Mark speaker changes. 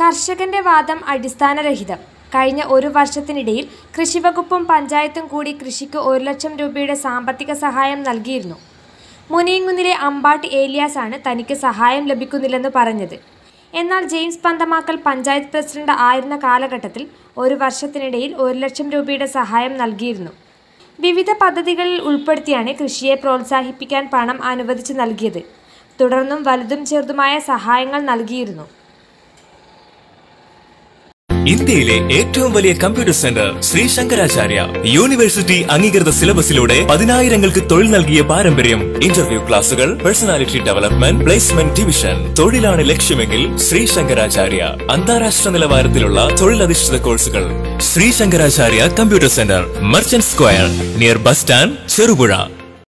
Speaker 1: കർഷകന്റെ വാദം അടിസ്ഥാനരഹിതം കഴിഞ്ഞ ഒരു വർഷത്തിനിടയിൽ കൃഷിവകുപ്പും പഞ്ചായത്തും കൂടി കൃഷിക്ക് ഒരു ലക്ഷം രൂപയുടെ സാമ്പത്തിക സഹായം നൽകിയിരുന്നു മുനിയങ്കുന്നിലെ അമ്പാട്ട് ഏലിയാസാണ് തനിക്ക് സഹായം ലഭിക്കുന്നില്ലെന്ന് പറഞ്ഞത് എന്നാൽ ജെയിംസ് പന്തമാക്കൽ പഞ്ചായത്ത് പ്രസിഡന്റ് ആയിരുന്ന കാലഘട്ടത്തിൽ ഒരു വർഷത്തിനിടയിൽ ഒരു ലക്ഷം രൂപയുടെ സഹായം നൽകിയിരുന്നു വിവിധ പദ്ധതികളിൽ ഉൾപ്പെടുത്തിയാണ് കൃഷിയെ പ്രോത്സാഹിപ്പിക്കാൻ പണം അനുവദിച്ച് നൽകിയത് തുടർന്നും വലുതും ചെറുതുമായ സഹായങ്ങൾ നൽകിയിരുന്നു
Speaker 2: ഇന്ത്യയിലെ ഏറ്റവും വലിയ computer centre Shri Shankaracharya university അംഗീകൃത സിലബസിലൂടെ പതിനായിരങ്ങൾക്ക് തൊഴിൽ നൽകിയ പാരമ്പര്യം ഇന്റർവ്യൂ ക്ലാസുകൾ പേഴ്സണാലിറ്റി ഡെവലപ്മെന്റ് പ്ലേസ്മെന്റ് ഡിവിഷൻ തൊഴിലാണ് ലക്ഷ്യമെങ്കിൽ ശ്രീ ശങ്കരാചാര്യ അന്താരാഷ്ട്ര നിലവാരത്തിലുള്ള തൊഴിലധിഷ്ഠിത കോഴ്സുകൾ Shri Shankaracharya computer centre merchant square near bus stand Cherupuzha